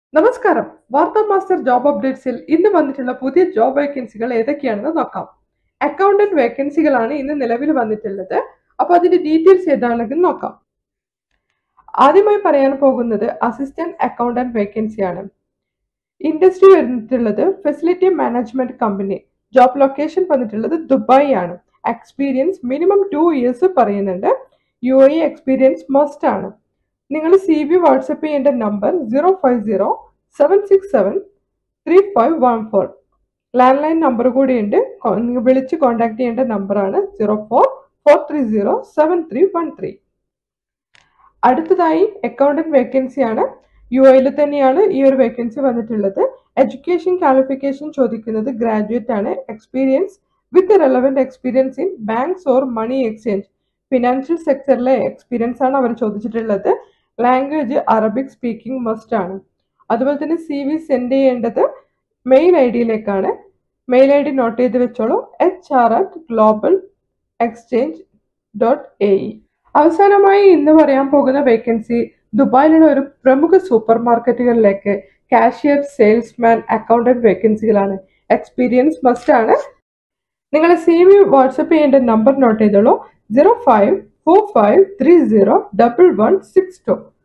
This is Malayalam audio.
നമസ്കാരം വാർത്താ മാസ്റ്റർ ജോബ് അപ്ഡേറ്റ്സിൽ ഇന്ന് വന്നിട്ടുള്ള പുതിയ ജോബ് വേക്കൻസികൾ ഏതൊക്കെയാണെന്ന് നോക്കാം അക്കൗണ്ടന്റ് വേക്കൻസികളാണ് ഇന്ന് നിലവിൽ വന്നിട്ടുള്ളത് അപ്പൊ അതിന്റെ ഡീറ്റെയിൽസ് ഏതാണെന്ന് നോക്കാം ആദ്യമായി പറയാൻ പോകുന്നത് അസിസ്റ്റന്റ് അക്കൗണ്ടന്റ് വേക്കൻസിയാണ് ഇൻഡസ്ട്രി വന്നിട്ടുള്ളത് facility management company job location വന്നിട്ടുള്ളത് ദുബായ് ആണ് എക്സ്പീരിയൻസ് മിനിമം ടു ഇയേഴ്സ് പറയുന്നുണ്ട് യു എ എക്സ്പീരിയൻസ് മസ്റ്റ് ആണ് നിങ്ങൾ സി വി വാട്സപ്പ് ചെയ്യേണ്ട number zero five zero seven six seven three five one four land line number കൂടിയുണ്ട് കൊ- നിങ്ങൾ വിളിച്ച് കോൺടാക്ട് ചെയ്യേണ്ട നമ്പറാണ് zero four four three zero seven three one three അടുത്തതായി അക്കൗണ്ടന്റ് വേക്കൻസിയാണ് യു എയിൽ തന്നെയാണ് ഈ ഒരു വേക്കൻസി വന്നിട്ടുള്ളത് എഡ്യൂക്കേഷൻ ക്വാളിഫിക്കേഷൻ ചോദിക്കുന്നത് ഗ്രാജുവേറ്റ് ആണ് experience with relevant experience in banks or money exchange financial സെക്ടറിലെ എക്സ്പീരിയൻസ് ആണ് അവർ ചോദിച്ചിട്ടുള്ളത് ലാംഗ്വേജ് അറബിക് സ്പീക്കിംഗ് മസ്റ്റ് ആണ് അതുപോലെ തന്നെ സി വി സെൻഡ് ചെയ്യേണ്ടത് മെയിൽ ഐ ഡിയിലേക്കാണ് മെയിൽ ഐ ഡി നോട്ട് ചെയ്ത് വെച്ചോളൂ H R at global exchange dot A E അവസാനമായി ഇന്ന് പറയാൻ പോകുന്ന വേക്കൻസി ദുബായിലുള്ള ഒരു പ്രമുഖ സൂപ്പർ മാർക്കറ്റുകളിലേക്ക് കാഷ്യർ സെയിൽസ്മാൻ അക്കൗണ്ടന്റ് വേക്കൻസികളാണ് എക്സ്പീരിയൻസ് മസ്റ്റ് ആണ് നിങ്ങൾ സി വി വാട്സപ്പ് ചെയ്യേണ്ട നമ്പർ നോട്ട് ചെയ്തോളൂ zero five four five three zero double one six to